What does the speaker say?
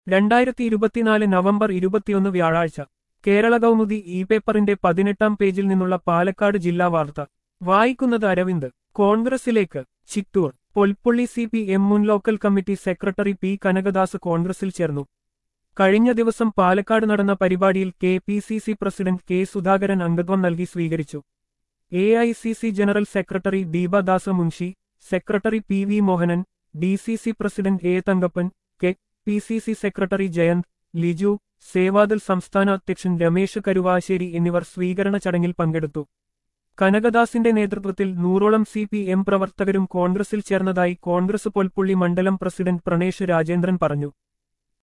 രണ്ടായിരത്തി ഇരുപത്തിനാല് നവംബർ ഇരുപത്തിയൊന്ന് വ്യാഴാഴ്ച കേരള കൗമുദി ഇ പേപ്പറിന്റെ പതിനെട്ടാം പേജിൽ നിന്നുള്ള പാലക്കാട് ജില്ലാ വാർത്ത വായിക്കുന്നത് അരവിന്ദ് കോൺഗ്രസിലേക്ക് Chittur Polpully C P M മുൻ local committee secretary P Kanakadas കോൺഗ്രസിൽ ചേർന്നു കഴിഞ്ഞ ദിവസം പാലക്കാട് നടന്ന പരിപാടിയിൽ K P C C president K Sudhakaran അംഗത്വം നൽകി സ്വീകരിച്ചു A I C C general secretary Deepadasa Munshi secretary P V Mohanan D C C president A Thankappan K P C C secretary Jayanth Liju Sevadal സംസ്ഥാന അധ്യക്ഷൻ രമേശ് കരുവാശ്ശേരി എന്നിവർ സ്വീകരണ ചടങ്ങിൽ പങ്കെടുത്തു കനകദാസിന്റെ നേതൃത്വത്തിൽ നൂറോളം സി പി എം പ്രവർത്തകരും കോൺഗ്രസിൽ ചേർന്നതായി കോൺഗ്രസ് പൊൽപ്പുള്ളി മണ്ഡലം പ്രസിഡന്റ് പ്രണേഷ് രാജേന്ദ്രൻ പറഞ്ഞു